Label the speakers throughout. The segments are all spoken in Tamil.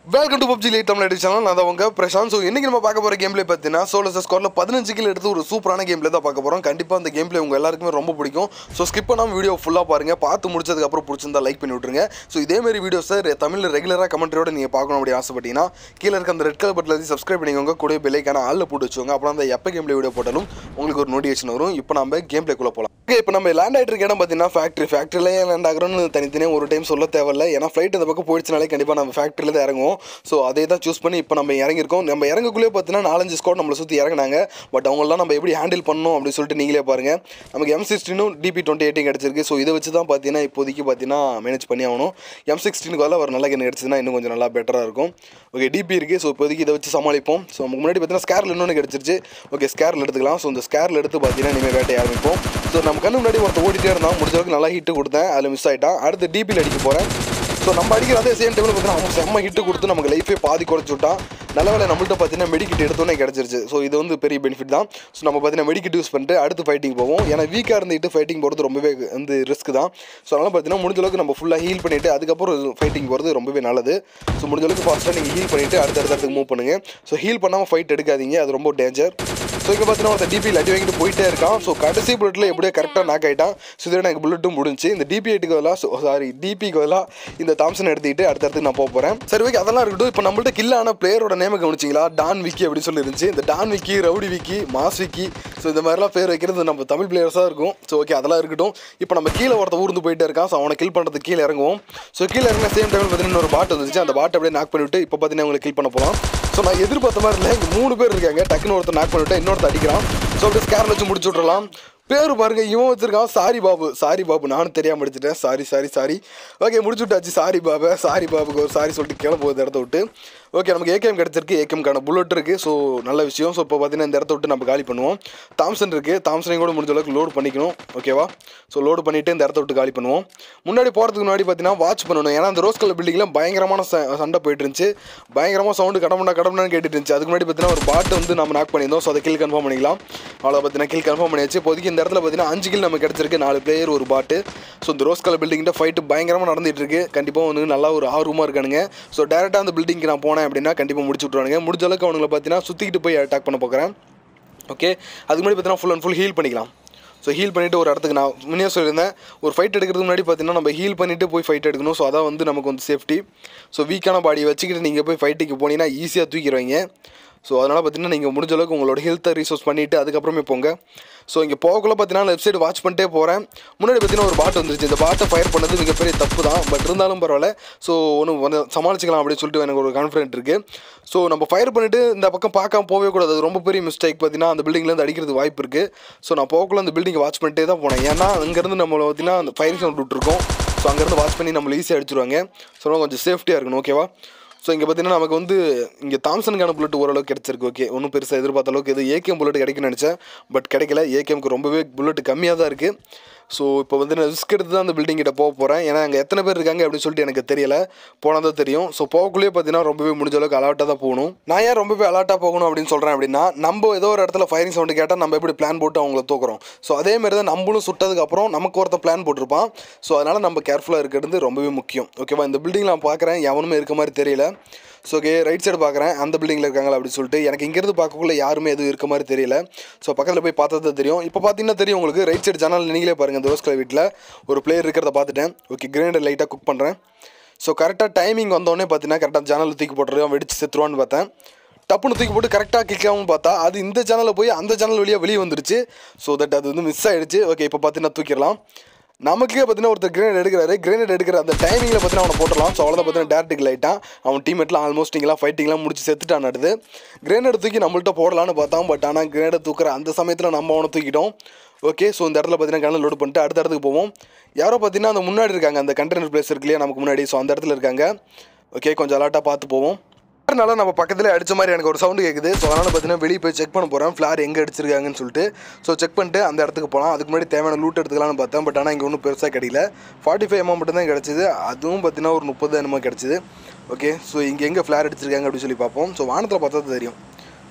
Speaker 1: welcome to PUBG lite Tamil channel நான் தான் உங்க பிரசாந்த் ஸோ இன்னைக்கு நம்ம பார்க்க போகிற கேம் பிளே பார்த்தீங்கன்னா சோலஸ் ஸ்கோரில் பதினஞ்சு கிலோ எடுத்து ஒரு சூப்பரான கேம் பிளே தான் பார்க்க போகிறோம் கண்டிப்பாக அந்த கேம் பிளே உங்கள் எல்லாருக்குமே ரொம்ப பிடிக்கும் ஸோ ஸ்கிப் பண்ணாமல் வீடியோ ஃபுல்லாக பாருங்கள் பார்த்து முடிச்சதுக்கப்புறம் பிடிச்சிருந்தா லைக் பண்ணி விட்ருங்க ஸோ இதேமாரி வீடியோஸை தமிழில் ரெகுலராக கமெண்ட்ரியோட நீங்கள் பார்க்கணும் அப்படி ஆசைப்பட்டீங்கன்னா கீழே இருக்க அந்த ரெட் கலர் பட்டில் சப்ஸ்கிரைப் பண்ணிக்கோங்க கூட பெல்லைக்கான ஆளில் போட்டு வச்சுக்கோங்க அப்புறம் அந்த எப்போ கேம் பிளே வீடியோ போட்டாலும் உங்களுக்கு ஒரு நோட்டிஃபிகேஷன் வரும் இப்போ நம்ம கேம் பிளேக்குள்ளே போகலாம் ஓகே இப்போ நம்ம லேண்ட் ஆகிட்டு இருக்க இடம் பார்த்தீங்கன்னா ஃபேக்ட்ரி ஃபேக்ட்ரியில் லேண்ட் ஆகிறோம்னு தனித்தனியாக ஒரு டைம் சொல்ல தேவையில்ல ஏன்னா ஃப்ளைட் இந்த பக்கம் போயிடுச்சுனாலே கண்டிப்பாக நம்ம ஃபேக்ட்ரியில் தான் இறங்குவோம் ஸோ அதே தான் சூஸ் பண்ணி இப்போ நம்ம இறங்கியிருக்கோம் நம்ம இறங்கக்குள்ளே பார்த்தீங்கன்னா நாலஞ்சு ஸ்குவாட் நம்மளை சுற்றி இறங்கினாங்க பட் அவங்களாம் நம்ம எப்படி ஹேண்டில் பண்ணணும் அப்படின்னு சொல்லிட்டு நீங்களே பாருங்கள் நமக்கு எம் சிக்ஸ்டீனும் டிபி டுவெண்ட்டி எயிட்டிங் கிடச்சிருக்கு ஸோ இதை வச்சு தான் பார்த்தீங்கன்னா இப்போதைக்கு பார்த்தீங்கன்னா மேனேஜ் பண்ணி ஆகணும் எம் சிக்ஸ்டீனுக்கு வரல ஒரு நல்ல கன் கிடச்சதுன்னா இன்னும் கொஞ்சம் நல்லா பெட்டராக இருக்கும் ஓகே டிபி இருக்குது ஸோ இப்போதைக்கு இதை வச்சு சமாளிப்போம் ஸோ நமக்கு முன்னாடி பார்த்தீங்கன்னா ஸ்கேரில் இன்னொன்று கிடச்சிருச்சு ஓகே ஸ்கேரில் எடுத்துக்கலாம் ஸோ இந்த ஸ்கேரில் எடுத்து பார்த்தீங்கன்னா இனிமேல் வேட்டையை ஆரம்பிப்போம் ஸோ நம்ம கண்ணு முன்னாடி ஒருத்தர் ஓடிட்டே இருந்தான் முடிஞ்ச அளவுக்கு நல்லா ஹிட்டு கொடுத்தேன் அதில் மிஸ் ஆகிட்டான் அடுத்து டிபியில் அடிக்க போகிறேன் ஸோ நம்ம அடிக்கிற அதே சேம் டைமில் பார்த்தீங்கன்னா அவன் செம்ம ஹிட்டு கொடுத்து நமக்கு லைஃபே பாதி குறைச்சி விட்டான் நல்ல வேலை நம்மள்ட்ட பார்த்தீங்கன்னா மெடிக்கிட் எடுத்தோன்னே கிடச்சிருச்சு ஸோ இது வந்து பெரிய பெனிஃபிட் தான் ஸோ நம்ம பார்த்தீங்கன்னா மெடிக்கிட் யூஸ் பண்ணிட்டு அடுத்து ஃபைட்டிங் போவோம் ஏன்னா வீக்காக இருந்துட்டு ஃபைட்டிங் போகிறது ரொம்பவே வந்து ரிஸ்க் தான் ஸோ அதனால் பார்த்தீங்கன்னா முடிஞ்ச அளவுக்கு நம்ம ஃபுல்லாக ஹீல் பண்ணிவிட்டு அதுக்கப்புறம் ஃபைட்டிங் போகிறது ரொம்பவே நல்லது ஸோ முடிஞ்ச அளவுக்கு ஃபாஸ்ட்டாக நீங்கள் ஹீல் பண்ணிவிட்டு அடுத்த இடத்துக்கு மூவ் பண்ணுங்கள் ஸோ ஹீல் பண்ணாமல் ஃபைட் எடுக்காதீங்க அது ரொம்ப டேஞ்சர் ஸோ இங்கே பார்த்தீங்கன்னா ஒருத்தர் டிபி அடி வாங்கிட்டு போயிட்டே இருக்கான் ஸோ கடைசி புல்லட்டில் எப்படியோ கரெக்டாக நாக் ஆகிட்டான் ஸோ இதோட எனக்கு புல்லட்டும் முடிஞ்சு இந்த டிபி எயிட்டுக்கு பதிலாக ஸோ சாரி டிபிக்கு பதிலாக இந்த தாம்சன் எடுத்துக்கிட்டு அடுத்த இடத்துக்கு நான் போக போகிறேன் சரி ஓகே அதெல்லாம் இருக்கட்டும் இப்போ நம்மள்ட்ட கில்லான பிளேயரோட நேமை கவனிச்சிங்களா டான் விக்கி அப்படின்னு சொல்லி இருந்துச்சு இந்த don Vicky rowdy Vicky mass Vicky so இந்த மாதிரிலாம் பேர் வைக்கிறது நம்ம தமிழ் பிளேயர்ஸாக இருக்கும் ஸோ ஓகே அதெல்லாம் இருக்கட்டும் இப்போ நம்ம கீழே ஒருத்த ஊர்ந்து போயிட்டே இருக்கான் ஸோ அவனை கில் பண்ணுறதுக்கு கீழே இறங்குவோம் ஸோ கீழே இறங்கின சேம் டைமில் பார்த்தீங்கன்னா ஒரு பாட்டு வந்துச்சு அந்த பாட்டை அப்படியே நாக் பண்ணிவிட்டு இப்போ பார்த்தீங்கன்னா அவங்களை கில் பண்ண போகலாம் ஸோ நான் எதிர்பார்த்த மாதிரி இல்லை இங்கே மூணு பேர் இருக்காங்க டக்குன்னு ஒருத்தர் நாக் பண்ணிவிட்டு இன்னொருத்தர் அடிக்கிறான் ஸோ அப்படியே ஸ்கேரில் வச்சு முடிச்சு விட்றலாம் பேர் பாருங்க இவன் வச்சிருக்கான் சாரி பாபு சாரி பாபு நானும் தெரியாம அடிச்சிட்டேன் சாரி சாரி சாரி ஓகே முடிச்சு விட்டாச்சு சாரி பாபு சாரி பாபுக்கு ஒரு சாரி சொல்லிட்டு கிளம்புவது இடத்த விட்டு ஓகே நமக்கு ஏகேஎம் கிடச்சிருக்கு ஏகேஎம்கான புல்லட் இருக்குது ஸோ நல்ல விஷயம் ஸோ இப்போ பார்த்தீங்கன்னா இந்த இடத்த விட்டு நம்ம காலி பண்ணுவோம் தாம்சன் இருக்குது தாம்சனையும் கூட முடிஞ்ச அளவுக்கு லோடு பண்ணிக்கணும் ஓகேவா ஸோ லோடு பண்ணிவிட்டு இந்த இடத்த விட்டு காலி பண்ணுவோம் முன்னாடி போகிறதுக்கு முன்னாடி பார்த்தீங்கன்னா வாட்ச் பண்ணணும் ஏன்னா அந்த ரோஸ் கலர் பில்டிங்கில் பயங்கரமான ச- சண்டை போயிட்டு இருந்துச்சு பயங்கரமாக சவுண்டு கடமுடா கடமுடான்னு கேட்டுட்டு இருந்துச்சு அதுக்கு முன்னாடி பார்த்தீங்கன்னா ஒரு பாட்டு வந்து நம்ம நாக் பண்ணியிருந்தோம் ஸோ அதை கில் கன்ஃபார்ம் பண்ணிக்கலாம் அவ்வளோ பார்த்தீங்கன்னா கில் கன்ஃபார்ம் பண்ணியாச்சு இப்போதைக்கு இந்த இடத்துல பார்த்தீங்கன்னா அஞ்சு கில் நமக்கு கிடச்சிருக்கு நாலு பிளேயர் ஒரு பாட்டு ஸோ இந்த ரோஸ் கலர் பில்டிங்கிட்ட ஃபைட்டு பயங்கரமாக நடந்துட்டு இருக்கு கண்டிப்பாக வந்து நல்லா ஒரு ஆர்வமாக இருக்கானுங்க ஸோ டேரெக்டாக அந்த பில்டிங்க்கு நான் போனேன் அப்படின்னா கண்டிப்பாக முடிச்சு விட்ருவானுங்க முடிஞ்ச அளவுக்கு அவனுங்களை பார்த்தீங்கன்னா சுற்றிக்கிட்டு போய் அட்டாக் பண்ண பார்க்குறேன் ஓகே அதுக்கு முன்னாடி பார்த்தீங்கன்னா ஃபுல் அண்ட் ஃபுல் ஹீல் பண்ணிக்கலாம் ஸோ ஹீல் பண்ணிவிட்டு ஒரு இடத்துக்கு நான் முன்னே சொல்லியிருந்தேன் ஒரு ஃபைட் எடுக்கிறதுக்கு முன்னாடி பார்த்தீங்கன்னா நம்ம ஹீல் பண்ணிவிட்டு போய் ஃபைட் எடுக்கணும் ஸோ அதான் வந்து நமக்கு வந்து சேஃப்டி ஸோ வீக்கான பாடியை வச்சுக்கிட்டு நீங்கள் போய் ஃபைட்டுக்கு போனீங்கன்னா ஈஸியாக தூக்கிடுவீங்க ஸோ அதனால் பார்த்தீங்கன்னா நீங்கள் முடிஞ்ச அளவுக்கு உங்களோட ஹெல்த்தை ரீசோர்ஸ் பண்ணிவிட்டு அதுக்கப்புறமே போங்க ஸோ இங்கே போகக்குள்ள பார்த்தீங்கன்னா லெஃப்ட் சைடு வாட்ச் பண்ணிட்டே போகிறேன் முன்னாடி பார்த்தீங்கன்னா ஒரு பாட் வந்துருச்சு இந்த பாட்டை ஃபயர் பண்ணது மிகப்பெரிய தப்பு தான் பட் இருந்தாலும் பரவாயில்ல ஸோ ஒன்று வந்து சமாளிச்சுக்கலாம் அப்படின்னு சொல்லிட்டு எனக்கு ஒரு கான்ஃபிடென்ட் இருக்குது ஸோ நம்ம ஃபயர் பண்ணிவிட்டு இந்த பக்கம் பார்க்காம போகவே கூடாது அது ரொம்ப பெரிய மிஸ்டேக் பார்த்தீங்கன்னா அந்த பில்டிங்லேருந்து அடிக்கிறது வாய்ப்பு இருக்குது ஸோ நான் போகக்குள்ள அந்த பில்டிங்கை வாட்ச் பண்ணிட்டே தான் போனேன் ஏன்னா அங்கேருந்து நம்மளை பார்த்தீங்கன்னா அந்த ஃபயரிங் சவுண்ட் விட்டுருக்கோம் ஸோ அங்கேருந்து வாட்ச் பண்ணி நம்மளை ஈஸியாக அடிச்சிருவாங்க ஸோ நம்ம கொஞ்சம் சேஃப்டியாக இருக்கணும் ஓகேவா ஸோ இங்கே பார்த்தீங்கன்னா நமக்கு வந்து இங்கே தாம்சனுக்கான புல்லட் ஓரளவுக்கு கிடச்சிருக்கு ஓகே ஒன்றும் பெருசாக எதிர்பார்த்த அளவுக்கு இது ஏகேஎம் புல்லட் கிடைக்கும்னு நினச்சேன் பட் கிடைக்கல ஏகேஎம்க்கு ரொம்பவே புல்லட் கம்மியாக தான் இருக்குது ஸோ இப்போ வந்து நான் ரிஸ்க் எடுத்து தான் அந்த பில்டிங் கிட்ட போக போகிறேன் ஏன்னா அங்கே எத்தனை பேர் இருக்காங்க அப்படின்னு சொல்லிட்டு எனக்கு தெரியல போனால் தான் தெரியும் ஸோ போகக்குள்ளேயே பார்த்தீங்கன்னா ரொம்பவே முடிஞ்ச அளவுக்கு அலர்ட்டாக தான் போகணும் நான் ஏன் ரொம்பவே அலர்ட்டாக போகணும் அப்படின்னு சொல்கிறேன் அப்படின்னா நம்ம ஏதோ ஒரு இடத்துல ஃபயரிங் சவுண்டு கேட்டால் நம்ம எப்படி பிளான் போட்டு அவங்கள தூக்குறோம் ஸோ அதே மாதிரி தான் நம்மளும் சுட்டதுக்கப்புறம் நமக்கு ஒருத்தன் பிளான் போட்டிருப்பான் ஸோ அதனால் நம்ம கேர்ஃபுல்லாக இருக்கிறது ரொம்பவே முக்கியம் ஓகேவா இந்த பில்டிங் நான் பார்க்குறேன் எவனுமே இருக்க மாதிரி தெரியல ஸோ ஓகே ரைட் சைடு பார்க்குறேன் அந்த பில்டிங்கில் இருக்காங்களா அப்படின்னு சொல்லிட்டு எனக்கு இங்கேருந்து பார்க்கக்குள்ள யாருமே எதுவும் இருக்க மாதிரி தெரியல ஸோ பக்கத்தில் போய் பார்த்தா தான் தெரியும் இப்போ பார்த்தீங்கன்னா தெரியும் உங்களுக்கு ரைட் சைடு ஜன்னல் நீங்களே பாருங்கள் இந்த ரோஸ் கலர் வீட்டில் ஒரு பிளேயர் இருக்கிறத பார்த்துட்டேன் ஓகே கிரைண்டர் லைட்டாக குக் பண்ணுறேன் ஸோ கரெக்டாக டைமிங் வந்தோடனே பார்த்தீங்கன்னா கரெக்டாக ஜன்னல் தூக்கி போட்டுருவோம் வெடிச்சு செத்துருவான்னு பார்த்தேன் டப்புன்னு தூக்கி போட்டு கரெக்டாக கிளிக்காகவும் பார்த்தா அது இந்த சேனலில் போய் அந்த சேனல் வழியாக வெளியே வந்துருச்சு ஸோ தட் அது வந்து மிஸ் ஆயிடுச்சு ஓகே இப்போ பார்த்தீங்கன்னா தூக்கிடலாம் நமக்கே பார்த்தீங்கன்னா ஒருத்தர் கிரேனட் எடுக்கிறாரு கிரேனட் எடுக்கிற அந்த டைமிங்கில் பார்த்தீங்கன்னா அவனை போட்டலாம் ஸோ அவ்வளோதான் பார்த்தீங்கன்னா டேரக்ட் லைட்டாக அவன் டீமேட்லாம் ஆல்மோஸ்ட் இங்கெல்லாம் ஃபைட்டிங்லாம் முடிச்சு செத்துட்டான் அடுத்து கிரேனட் தூக்கி நம்மள்ட்ட போடலான்னு பார்த்தோம் பட் ஆனால் கிரேனட் தூக்குற அந்த சமயத்தில் நம்ம அவனை தூக்கிட்டோம் ஓகே ஸோ இந்த இடத்துல பார்த்தீங்கன்னா கண்ணை லோடு பண்ணிட்டு அடுத்த இடத்துக்கு போவோம் யாரோ பார்த்தீங்கன்னா அந்த முன்னாடி இருக்காங்க அந்த கண்டெய்னர் பிளேஸ் இருக்கு இல்லையா நமக்கு முன்னாடி ஸோ அந்த இடத்துல இருக்காங்க ஓகே கொஞ்சம் அலர்ட்டாக பார்த்து போவோம் ஃப்ளார்னால நம்ம பக்கத்தில் அடிச்ச மாதிரி எனக்கு ஒரு சவுண்டு கேட்குது ஸோ அதனால் பார்த்தீங்கன்னா வெளியே போய் செக் பண்ண போகிறேன் ஃப்ளார் எங்கே அடிச்சிருக்காங்கன்னு சொல்லிட்டு ஸோ செக் பண்ணிட்டு அந்த இடத்துக்கு போகலாம் அதுக்கு முன்னாடி தேவையான லூட் எடுத்துக்கலாம்னு பார்த்தேன் பட் ஆனால் இங்கே ஒன்றும் பெருசாக கிடைக்கல ஃபார்ட்டி ஃபைவ் எம்எம் மட்டும் தான் கிடச்சிது அதுவும் பார்த்தீங்கன்னா ஒரு முப்பது என்னமோ கிடச்சிது ஓகே ஸோ இங்கே எங்கே ஃப்ளார் அடிச்சிருக்காங்க அப்படின்னு சொல்லி பார்ப்போம் ஸோ வானத்தில் பார்த்தா தான் தெரியும்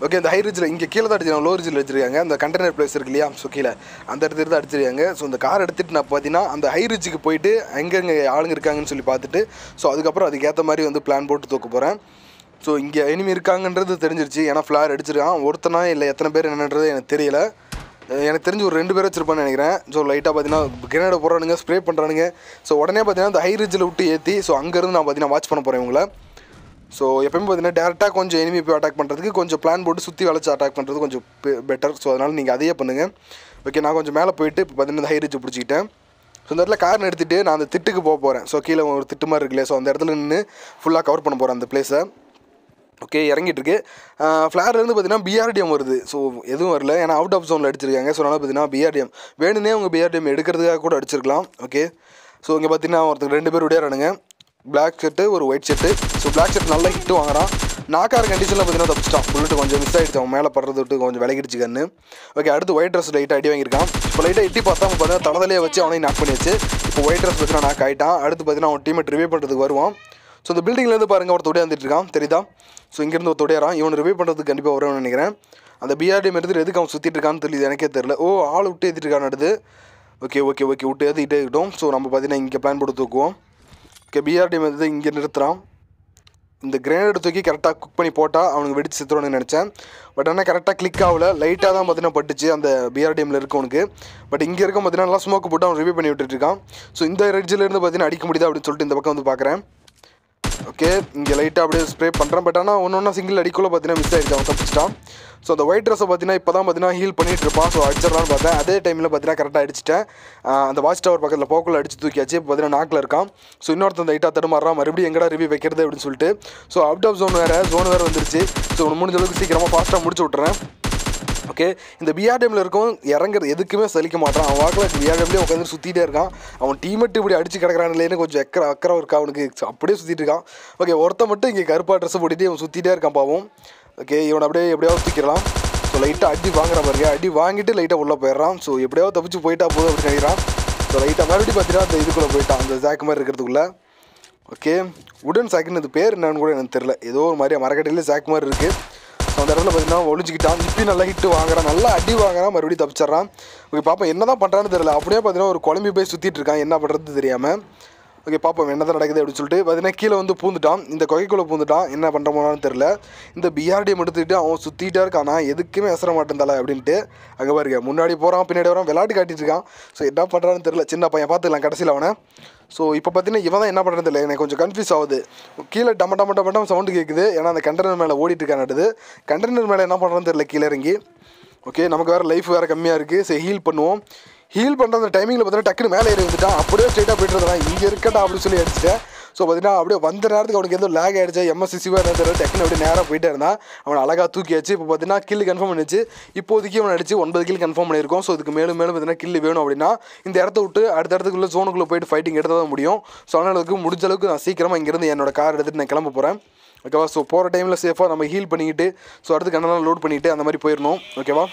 Speaker 1: ஓகே இந்த ஹை ரிட்ஜில் இங்கே கீழே தான் அடிச்சிருக்காங்க லோ ரிட்ஜில் வச்சிருக்காங்க அந்த கண்டெய்னர் பிளேஸ் இருக்கு இல்லையா ஸோ கீழே அந்த இடத்துல தான் அடிச்சிருக்காங்க ஸோ இந்த கார் எடுத்துகிட்டு நான் பார்த்தீங்கன்னா அந்த ஹை ரிட்ஜுக்கு போயிட்டு எங்கெங்கே ஆளுங்க இருக்காங்கன்னு சொல்லி பார்த்துட்டு ஸோ அதுக்கப்புறம் அதுக்கேற்ற மாதிரி வந்து பிளான் போட்டு தூக்க போகிறேன் ஸோ இங்கே எனிமி இருக்காங்கன்றது தெரிஞ்சிருச்சு ஏன்னா ஃப்ளார் அடிச்சிருக்கான் ஒருத்தனா இல்லை எத்தனை பேர் என்னன்றது எனக்கு தெரியல அஹ் எனக்கு தெரிஞ்சு ஒரு ரெண்டு பேர் வச்சிருப்பான்னு நினைக்கிறேன் ஸோ லைட்டாக பார்த்தீங்கன்னா கிரேனேட் போடுறானுங்க ஸ்ப்ரே பண்ணுறானுங்க ஸோ உடனே பார்த்தீங்கன்னா இந்த ஹை ரிட்ஜில் விட்டு ஏற்றி ஸோ அங்கேருந்து நான் பார்த்தீங்கன்னா வாட்ச் பண்ண போகிறேன் இவங்கள ஸோ எப்பயுமே பார்த்தீங்கன்னா டேரெக்டாக கொஞ்சம் எனிமி போய் அட்டாக் பண்ணுறதுக்கு கொஞ்சம் பிளான் போட்டு சுற்றி வளைச்சு அட்டாக் பண்ணுறது கொஞ்சம் பெட்டர் ஸோ அதனால் நீங்கள் அதையே பண்ணுங்கள் ஓகே நான் கொஞ்சம் மேலே போயிட்டு இப்போ பார்த்தீங்கன்னா இந்த ஹை ரிட்ஜ் பிடிச்சிக்கிட்டேன் ஸோ இந்த இடத்துல கார் எடுத்துகிட்டு நான் அந்த திட்டுக்கு போக போகிறேன் ஸோ கீழே ஒரு திட்டு மாதிரி இருக்குல்லையா ஸோ அந்த இடத்துல நின்று ஃபுல்லாக கவர் பண்ண போகிறேன் அந்த பிளேஸை ஓகே இறங்கிட்டு இருக்கு ஃப்ளார்லேருந்து பார்த்தீங்கன்னா பிஆர்டிஎம் வருது ஸோ எதுவும் வரல ஏன்னா அவுட் ஆஃப் ஜோனில் அடிச்சிருக்காங்க ஸோ அதனால் பார்த்தீங்கன்னா பிஆர்டிஎம் வேணுனே அவங்க பிஆர்டிஎம் எடுக்கிறதுக்காக கூட அடிச்சிருக்கலாம் ஓகே ஸோ இங்கே பார்த்தீங்கன்னா ஒருத்தர் ரெண்டு பேர் விடையாடுறானுங்க பிளாக் ஷர்ட்டு ஒரு white shirt so black shirt நல்லா ஹிட்டு வாங்குறான் நாக்கார கண்டிஷனில் பார்த்தீங்கன்னா தப்பிச்சிட்டான் புல்லட் கொஞ்சம் மிஸ் ஆகிடுச்சு அவன் மேலே படுறது விட்டு கொஞ்சம் விலகிடுச்சு கண்ணு ஓகே அடுத்து ஒயிட் ட்ரெஸ் லைட்டாக அடி வாங்கியிருக்கான் இப்போ லைட்டாக எட்டி பார்த்தா அவன் பார்த்தீங்கன்னா தடதலையே வச்சு அவனையும் நாக் பண்ணியாச்சு இப்போ ஒயிட் ட்ரெஸ் பார்த்தீங்கன்னா நாக் ஆகிட்டான் அடுத்து பார்த்தீங்கன்னா அவன் டீமை ரிவ்யூ பண்ணுறதுக்கு வருவான் ஸோ இந்த பில்டிங்லேருந்து பாருங்கள் ஒருத்தர் உடையாந்துட்டு இருக்கான் தெரியுதா ஸோ இங்கேருந்து ஒருத்தர் உடையாரான் இவன் ரிவ்யூ பண்ணுறதுக்கு கண்டிப்பாக வருவான்னு நினைக்கிறேன் அந்த பிஆர்டிஎம் எடுத்துட்டு எதுக்கு அவன் சுற்றிட்டு இருக்கான்னு தெரியுது எனக்கே தெரியல ஓ ஆள் விட்டு ஏற்றிட்டு இருக்கான் அடுத்து ஓகே ஓகே ஓகே விட்டு ஏற்றிக்கிட்டே இருக்கட்டும் ஸோ நம்ம பார்த்தீங்கன்னா இங்கே பிளான் போட்டு தூக்குவோம் ஓகே பிஆர்டிஎம் எடுத்து இங்கே நிறுத்துறான் இந்த கிரேனேட் தூக்கி கரெக்டாக குக் பண்ணி போட்டால் அவனுக்கு வெடிச்சு செத்துருவானு நினச்சேன் பட் ஆனால் கரெக்டாக கிளிக் ஆகல லைட்டாக தான் பார்த்தீங்கன்னா பட்டுச்சு அந்த பிஆர்டிஎம்ல இருக்கவனுக்கு பட் இங்கே இருக்க பார்த்தீங்கன்னா நல்லா ஸ்மோக் போட்டு அவன் ரிவ்யூ பண்ணி விட்டுட்டு இருக்கான் ஸோ இந்த ரெட்ஜில் இருந்து பார்த்தீங்கன்னா அடிக்க முடியுதா அப்படின்னு சொல்லிட்டு இந்த பக்கம் வந்து பார்க்குறேன் ஓகே இங்கே லைட்டாக அப்படியே ஸ்ப்ரே பண்ணுறேன் பட் ஆனால் ஒன்று ஒன்றா சிங்கிள் அடிக்குள்ள பார்த்தீங்கன்னா மிஸ் ஆகிடுச்சு அவன் தப்பிச்சிட்டான் ஸோ அந்த ஒயிட் ட்ரெஸ்ஸை பார்த்தீங்கன்னா இப்போ தான் பார்த்தீங்கன்னா ஹீல் பண்ணிட்டு இருப்பான் ஸோ அடிச்சிடலான்னு பார்த்தேன் அதே டைமில் பார்த்தீங்கன்னா கரெக்டாக அடிச்சிட்டேன் ஆஹ் அந்த வாட்ச் டவர் பக்கத்தில் போக்குள்ள அடிச்சு தூக்கியாச்சு இப்போ பார்த்தீங்கன்னா நாக்கில் இருக்கான் ஸோ இன்னொருத்தன் லைட்டாக தடுமாறான் மறுபடியும் எங்கடா ரிவ்யூ வைக்கிறது அப்படின்னு சொல்லிட்டு ஸோ அவுட் ஆஃப் ஜோன் வேறு ஜோன் வேறு வந்துருச்சு ஸோ முடிஞ்ச அளவுக்கு சீக்கிரமாக ஃபாஸ்ட்டாக முடிச்சு விட்றேன் ஓகே இந்த பிஆர்டிஎம்ல இருக்கும் இறங்குறது எதுக்குமே சலிக்க மாட்டான் அவன் வாக்கில் பிஆர்டிஎம்லேயே உட்காந்து சுற்றிட்டே இருக்கான் அவன் டீமெட்டு இப்படி அடிச்சு கிடக்கிறான்லேன்னு கொஞ்சம் எக்கற அக்கறை இருக்கா அவனுக்கு அப்படியே சுற்றிட்டு இருக்கான் ஓகே ஒருத்தன் மட்டும் இங்கே கருப்பா ட்ரெஸ் போட்டுட்டு இவன் சுற்றிட்டே இருக்கான் பாவம் ஓகே இவனை அப்படியே எப்படியாவது தூக்கிடலாம் ஸோ லைட்டாக அடி வாங்குறான் பாருங்க அடி வாங்கிட்டு லைட்டாக உள்ளே போயிடுறான் ஸோ எப்படியாவது தப்பிச்சு போயிட்டா போதும் அப்படின்னு நினைக்கிறான் ஸோ லைட்டாக மறுபடியும் பார்த்தீங்கன்னா அந்த இதுக்குள்ளே போயிட்டான் அந்த ஜாக்கு மாதிரி இருக்கிறதுக்குள்ள ஓகே உடன் சாக்குன்னு இது பேர் என்னன்னு கூட எனக்கு தெரில ஏதோ ஒரு மாதிரி மரக்கட்டையில சாக்கு மாதிரி இருக்குது ஸோ அந்த இடத்துல பார்த்தீங்கன்னா ஒளிஞ்சிக்கிட்டான் இப்படி நல்லா ஹிட்டு வாங்குறான் நல்லா அடி வாங்குறான் மறுபடியும் தப்பிச்சிட்றான் ஓகே பாப்போம் என்ன தான் பண்ணுறான்னு தெரியல அப்படியே பார்த்தீங்கன்னா ஒரு குழம்பி போய் சுற்றிட்டு இருக்கான் என்ன பண்ணுறது தெரியாமல் ஓகே பார்ப்போம் என்ன தான் நடக்குது அப்படின்னு சொல்லிட்டு பார்த்தீங்கன்னா கீழே வந்து பூந்துட்டான் இந்த கொகைக்குள்ளே பூந்துட்டான் என்ன பண்ணுற போனான்னு தெரில இந்த பிஆர்டிஎம் எடுத்துக்கிட்டு அவன் சுற்றிட்டே இருக்கானா எதுக்குமே அசர மாட்டேன் அப்படின்ட்டு அங்கே பாருங்க முன்னாடி போகிறான் பின்னாடி வரான் விளையாட்டு காட்டிட்டு இருக்கான் ஸோ என்ன பண்ணுறான்னு தெரில சின்ன பையன் பார்த்துக்கலாம் கடைசியில் அவனை ஸோ இப்போ பார்த்தீங்கன்னா இவன் தான் என்ன பண்ணுறது தெரியல எனக்கு கொஞ்சம் கன்ஃபியூஸ் ஆகுது கீழே டம டம டம டம சவுண்டு கேட்குது ஏன்னா அந்த கண்டெய்னர் மேலே ஓடிட்டு இருக்கானது கண்டெய்னர் மேலே என்ன பண்ணுறதுன்னு தெரியல கீழே இறங்கி ஓகே நமக்கு வேறு லைஃப் வேறு கம்மியாக இருக்குது சரி ஹீல் பண்ணுவோம் ஹீல் பண்ணுற அந்த டைமிங்கில் பார்த்தீங்கன்னா டக்குன்னு மேலே ஏறி வந்துட்டான் அப்படியே ஸ்ட்ரைட்டாக போயிட்டு இருந்தான் இங்கே இருக்கட்டா அப்படின்னு சொல்லி அடிச்சிட்டேன் ஸோ பார்த்தீங்கன்னா அப்படியே வந்த நேரத்துக்கு அவனுக்கு ஏதோ லேக் ஆகிடுச்சு எம்எஸ்சிசிவாக என்ன தெரியல டக்குன்னு அப்படியே நேராக போயிட்டே இருந்தான் அவனை அழகாக தூக்கியாச்சு இப்போ பார்த்தீங்கன்னா கில்லு கன்ஃபார்ம் பண்ணிச்சு இப்போதைக்கு அவன் அடிச்சு ஒன்பது கில் கன்ஃபார்ம் பண்ணியிருக்கோம் ஸோ இதுக்கு மேலும் மேலும் பார்த்தீங்கன்னா கில்லு வேணும் அப்படின்னா இந்த இடத்த விட்டு அடுத்த இடத்துக்குள்ள ஜோனுக்குள்ளே போயிட்டு ஃபைட்டிங் எடுத்தால் தான் முடியும் ஸோ அதனால முடிஞ்ச அளவுக்கு நான் சீக்கிரமாக இங்கேருந்து என்னோட கார் எடுத்துகிட்டு நான் கிளம்ப போகிறேன் ஓகேவா ஸோ போகிற டைமில் சேஃபாக நம்ம ஹீல் பண்ணிக்கிட்டு ஸோ அடுத்து கண்ணெல்லாம் லோட் பண்ணிவிட்டு அந்த மாதிரி போயிடணும் ஓகேவா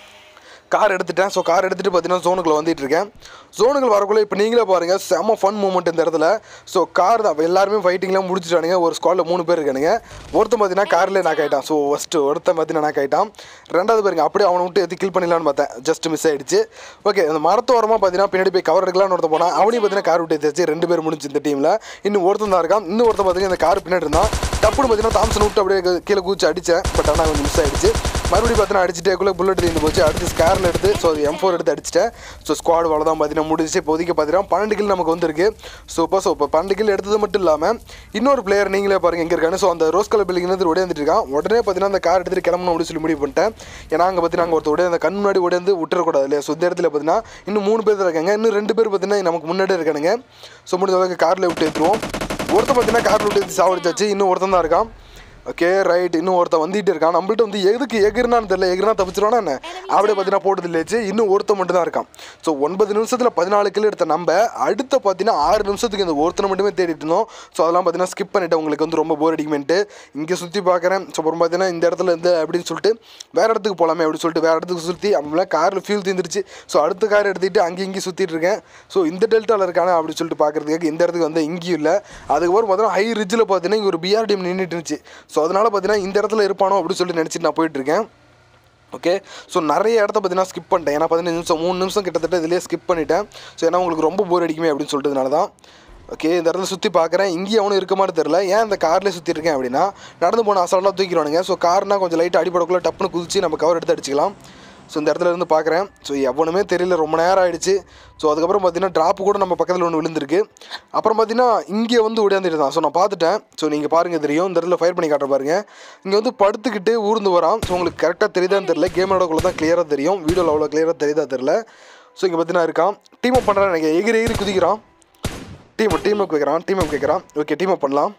Speaker 1: கார் எடுத்துட்டேன் ஸோ கார் எடுத்துகிட்டு பார்த்தீங்கன்னா ஜோனுக்குள்ள வந்துட்டு இருக்கேன் ஜோனுக்குள்ள வரக்குள்ள இப்போ நீங்களே பாருங்கள் செம ஃபன் மூமெண்ட் இந்த இடத்துல ஸோ கார் தான் எல்லாருமே ஃபைட்டிங்லாம் முடிச்சிட்டானுங்க ஒரு ஸ்குவாடில் மூணு பேர் இருக்கானுங்க ஒருத்தன் பார்த்தீங்கன்னா கார்லேயே நாக் ஆகிட்டான் ஸோ ஃபஸ்ட்டு ஒருத்தன் பார்த்தீங்கன்னா நாக் ஆகிட்டான் ரெண்டாவது பாருங்க அப்படியே அவனை விட்டு எது கில் பண்ணிடலான்னு பார்த்தேன் ஜஸ்ட் மிஸ் ஆயிடுச்சு ஓகே அந்த மரத்தோரமாக பார்த்தீங்கன்னா பின்னாடி போய் கவர் எடுக்கலாம்னு ஒருத்தன் போனான் அவனையும் பார்த்தீங்கன்னா கார் விட்டு எடுத்துச்சு ரெண்டு பேர் முடிஞ்சு இந்த டீமில் இன்னும் ஒருத்தன் தான் இருக்கான் இன்னும் ஒருத்தன் பார்த்தீங்கன்னா இந்த கார் பின்னாடி இருந்தான் டப்புனு பார்த்தீங்கன்னா தாம்சன் விட்டு அப்படியே கீழே கூச்சி அடித்தேன் பட் ஆனால் கொஞ்சம் மிஸ் ஆயிடுச்சு மறுபடியும் பார்த்தீங்கன்னா அடிச்சுட்டேக்குள்ளே புல்லட் தீர்ந்து போச்சு அடுத்து ஸ்கேரில் எடுத்து ஸோ எம் ஃபோர் எடுத்து அடிச்சிட்டேன் ஸோ ஸ்குவாட் அவ்வளோ தான் பார்த்தீங்கன்னா முடிச்சு இப்போதைக்கு பார்த்தீங்கன்னா பன்னெண்டு கில் நமக்கு வந்திருக்கு ஸோ இப்போ ஸோ இப்போ பன்னெண்டு கில் எடுத்தது மட்டும் இல்லாமல் இன்னொரு பிளேயர் நீங்களே பாருங்க எங்கே இருக்கான்னு ஸோ அந்த ரோஸ் கலர் பில்டிங் இருந்து உடையாந்துட்டு இருக்கான் உடனே பார்த்தீங்கன்னா அந்த கார் எடுத்துட்டு கிளம்பணும் அப்படின்னு சொல்லி முடிவு பண்ணிட்டேன் ஏன்னா அங்கே பார்த்தீங்கன்னா அங்கே ஒருத்தர் உடைய அந்த கண் முன்னாடி உடையந்து விட்டுறக்கூடாது இல்லையா ஸோ இந்த இடத்துல பார்த்தீங்கன்னா இன்னும் மூணு பேர் தான் இருக்காங்க இன்னும் ரெண்டு பேர் பார்த்தீங்கன்னா நமக்கு முன்னாடியே இருக்கானுங்க ஸோ முடிஞ்ச அளவுக்கு காரில் விட்டு ஏற்றுவோம் ஒருத்தன் பார்த்தீங்கன்னா காரில் விட்டு ஏற்றி சாவடிச்சாச்சு இன்னும் ஒருத்தன் தான் இருக்கான் ஓகே ரைட் இன்னும் ஒருத்தன் வந்துட்டு இருக்கான் நம்மள்ட்ட வந்து எதுக்கு எகிர்னான்னு தெரியல எகிர்னா தப்பிச்சிருவானா என்ன அப்படியே பார்த்தீங்கன்னா போட்டது இல்லைச்சு இன்னும் ஒருத்தன் மட்டும் தான் இருக்கான் ஸோ ஒன்பது நிமிஷத்தில் பதினாலு கிலோ எடுத்த நம்ம அடுத்த பார்த்தீங்கன்னா ஆறு நிமிஷத்துக்கு இந்த ஒருத்தனை மட்டுமே தேடிட்டு இருந்தோம் ஸோ அதெல்லாம் பார்த்தீங்கன்னா ஸ்கிப் பண்ணிட்டேன் உங்களுக்கு வந்து ரொம்ப போர் அடிக்குமெண்ட்டு இங்கே சுற்றி பார்க்குறேன் ஸோ அப்புறம் பார்த்தீங்கன்னா இந்த இடத்துல இருந்து அப்படின்னு சொல்லிட்டு வேறு இடத்துக்கு போகலாமே அப்படின்னு சொல்லிட்டு வேறு இடத்துக்கு சுற்றி அவங்களாம் காரில் ஃபியூல் தீர்ந்துருச்சு ஸோ அடுத்த கார் எடுத்துக்கிட்டு அங்கே இங்கேயும் சுற்றிட்டு இருக்கேன் ஸோ இந்த டெல்ட்டாவில் இருக்கானே அப்படின்னு சொல்லிட்டு பார்க்குறதுக்கு இந்த இடத்துக்கு வந்து இங்கேயும் இல்லை அதுக்கப்புறம் பார்த்தீங்கன்னா ஹை ரிட்ஜில் பார்த்தீங்கன்னா இங்கே ஒரு பிஆர்டிஎம் நின்றுட்டு இருந்துச்சு ஸோ அதனால் பார்த்தீங்கன்னா இந்த இடத்துல இருப்பானோ அப்படின்னு சொல்லிட்டு நினச்சிட்டு நான் போயிட்டுருக்கேன் ஓகே ஸோ நிறைய இடத்த பார்த்தீங்கன்னா ஸ்கிப் பண்ணிட்டேன் ஏன்னா பதினஞ்சு நிமிஷம் மூணு நிமிஷம் கிட்டத்தட்ட இதிலே ஸ்கிப் பண்ணிட்டேன் ஸோ ஏன்னா உங்களுக்கு ரொம்ப போர் அடிக்குமே அப்படின்னு சொல்லிட்டதுனால தான் ஓகே இந்த இடத்துல சுற்றி பார்க்குறேன் இங்கேயும் அவனும் இருக்க மாதிரி தெரில ஏன் இந்த கார்லேயே சுற்றி இருக்கேன் அப்படின்னா நடந்து போன அசால்ட்டாக தூக்கிடுவானுங்க ஸோ கார்னா கொஞ்சம் லைட்டாக அடிப்படக்குள்ளே டப்புன்னு குதிச்சு நம்ம கவர் எடுத்து அடிச்சிக்கலாம் ஸோ இந்த இடத்துல இருந்து பார்க்குறேன் ஸோ எவனுமே தெரியல ரொம்ப நேரம் ஆயிடுச்சு ஸோ அதுக்கப்புறம் பார்த்தீங்கன்னா ட்ராப் கூட நம்ம பக்கத்தில் ஒன்று விழுந்திருக்கு அப்புறம் பார்த்தீங்கன்னா இங்கே வந்து ஓடியாந்துட்டு தான் ஸோ நான் பார்த்துட்டேன் ஸோ நீங்கள் பாருங்கள் தெரியும் இந்த இடத்துல ஃபயர் பண்ணி காட்டுற பாருங்க இங்கே வந்து படுத்துக்கிட்டு ஊர்ந்து வரான் ஸோ உங்களுக்கு கரெக்டாக தெரியுதான்னு தெரியல கேமோடக்குள்ள தான் கிளியராக தெரியும் வீடியோவில் அவ்வளோ கிளியராக தெரியுதா தெரில ஸோ இங்கே பார்த்தீங்கன்னா இருக்கான் டீம் அப் பண்ணுறான் எனக்கு எகிரி எகிரி குதிக்கிறான் டீம் டீம் அப் வைக்கிறான் டீம் அப் கேட்குறான் ஓகே டீம் அப் பண்ணலாம்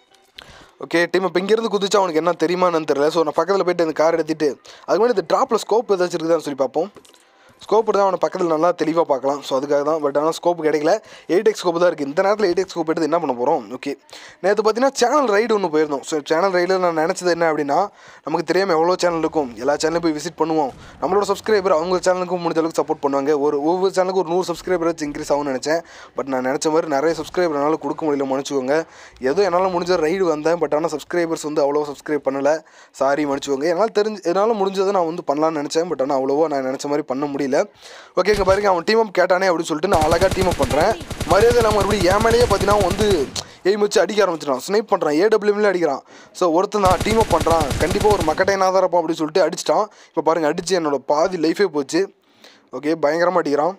Speaker 1: ஓகே டீம் இப்போ இங்கேருந்து குதிச்சா அவனுக்கு என்ன தெரியுமான்னு தெரியல ஸோ நான் பக்கத்தில் போயிட்டு இந்த கார் எடுத்துட்டு அதுக்கு முன்னாடி இந்த ட்ராப்பில் ஸ்கோப் ஏதாச்சும் இருக்குதான்னு சொல்லி பார்ப்போம் ஸ்கோப் தான் அவனை பக்கத்தில் நல்லா தெளிவாக பார்க்கலாம் ஸோ அதுக்காக தான் பட் ஆனால் ஸ்கோப் கிடைக்கல எயிட் எக்ஸ் ஸ்கோப் தான் இருக்குது இந்த நேரத்தில் எயிட் எக்ஸ் ஸ்கோப் எடுத்து என்ன பண்ண போகிறோம் ஓகே நேற்று பார்த்தீங்கன்னா சேனல் ரைடு ஒன்று போயிருந்தோம் ஸோ சேனல் ரைடில் நான் நினச்சது என்ன அப்படின்னா நமக்கு தெரியாமல் எவ்வளோ சேனல் இருக்கும் எல்லா சேனலும் போய் விசிட் பண்ணுவோம் நம்மளோட சப்ஸ்கிரைபர் அவங்க சேனலுக்கும் முடிஞ்ச அளவுக்கு சப்போர்ட் பண்ணுவாங்க ஒரு ஒவ்வொரு சேனலுக்கு ஒரு நூறு சப்ஸ்கிரைபர் வச்சு இன்க்ரீஸ் ஆகும்னு நினச்சேன் பட் நான் நினச்ச மாதிரி நிறைய சப்ஸ்கிரைபர் என்னால் கொடுக்க முடியல மன்னிச்சுக்கோங்க ஏதோ என்னால் முடிஞ்ச ரைடு வந்தேன் பட் ஆனால் சப்ஸ்கிரைபர்ஸ் வந்து அவ்வளோ சப்ஸ்கிரைப் பண்ணலை சாரி மன்னிச்சுக்கோங்க என்னால் தெரிஞ்சு என்னால் முடிஞ்சதை நான் வந்து பண்ணலாம்னு நினச்சேன் பட் ஆனால் அவ்வளோவா நான் நினச்ச மாதிரி பண்ண முடியல ஓகே இங்கே பாருங்க அவன் டீம் அப் கேட்டானே அப்படின்னு சொல்லிட்டு நான் அழகாக டீம் அப் பண்ணுறேன் மரியாதை இல்லாமல் மறுபடியும் என் மேலேயே பார்த்தீங்கன்னா அவன் வந்து எய்ம் வச்சு அடிக்க ஆரம்பிச்சிட்டான் ஸ்னைப் பண்ணுறான் ஏடபிள்யூமில் அடிக்கிறான் ஸோ ஒருத்தன் தான் டீம் அப் பண்ணுறான் கண்டிப்பாக ஒரு மக்கட்டைனாக தான் இருப்பான் அப்படின்னு சொல்லிட்டு அடிச்சிட்டான் இப்போ பாருங்கள் அடித்து என்னோட பாதி லைஃபே போச்சு ஓகே பயங்கரமாக அடிக்கிறான்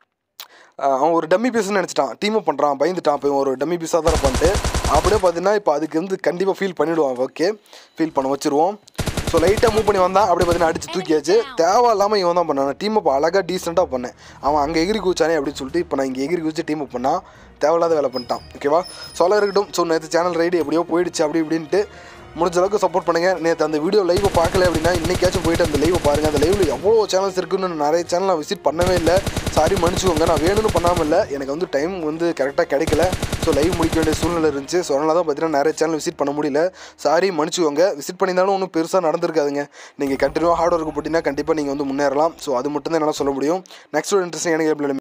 Speaker 1: ஆஹ் அவன் ஒரு டம்மி பீஸ்னு நினச்சிட்டான் டீம் அப் பண்ணுறான் பயந்துட்டான் இப்போ இவன் ஒரு டம்மி பீஸாக தான் இருப்பான்ட்டு அப்படியே பார்த்தீங்கன்னா இப்போ அதுக்கு வந்து கண்டிப்பாக ஃபீல் பண்ணிவிடுவான் ஓகே ஃபீல் பண்ண வச்சிருவோம் ஸோ லைட்டாக மூவ் பண்ணி வந்தான் அப்படியே பார்த்தீங்கன்னா அடிச்சு தூக்கியாச்சு தேவை இல்லாமல் இவன் தான் பண்ணான் டீம் அப் அழகாக டீசெண்டாக பண்ணேன் அவன் அங்கே எகிரி குதிச்சானே அப்படின்னு சொல்லிட்டு இப்போ நான் இங்கே எகிரி குதிச்சு டீம் அப் பண்ணான் தேவையில்லாத வேலை பண்ணிட்டான் ஓகேவா சொல்ல இருக்கட்டும் ஸோ நேற்று சேனல் ரைடு எப்படியோ போயிடுச்சு அப்படி இப்படின்ட்டு முடிஞ்ச அளவுக்கு சப்போர்ட் பண்ணுங்கள் நேற்று அந்த வீடியோ லைவை பார்க்கல அப்படின்னா இன்றைக்காச்சும் போயிட்டு அந்த லைவை பாருங்கள் அந்த லைவில் எவ்வளோ சேனல்ஸ் இருக்குன்னு நான் நிறைய சேனல் நான் விசிட் பண்ணவே இல்லை சாரி மன்னிச்சுக்கோங்க நான் வேணும்னு பண்ணாமல் இல்லை எனக்கு வந்து டைம் வந்து கரெக்டாக கிடைக்கல ஸோ லைவ் முடிக்க வேண்டிய சூழ்நிலை இருந்துச்சு ஸோ அதனால தான் பார்த்தீங்கன்னா நிறைய சேனல் விசிட் பண்ண முடியல சாரி மன்னிச்சுக்கோங்க விசிட் பண்ணியிருந்தாலும் ஒன்றும் பெருசாக நடந்திருக்காதுங்க நீங்கள் கண்டினியூவாக ஹார்ட் ஒர்க் போட்டிங்கன்னா கண்டிப்பாக நீங்கள் வந்து முன்னேறலாம் ஸோ அது மட்டும் தான் என்னால் சொல்ல முடியும் நெக்ஸ்ட் ஒரு இன்ட்ரெஸ்டிங் எனக்கு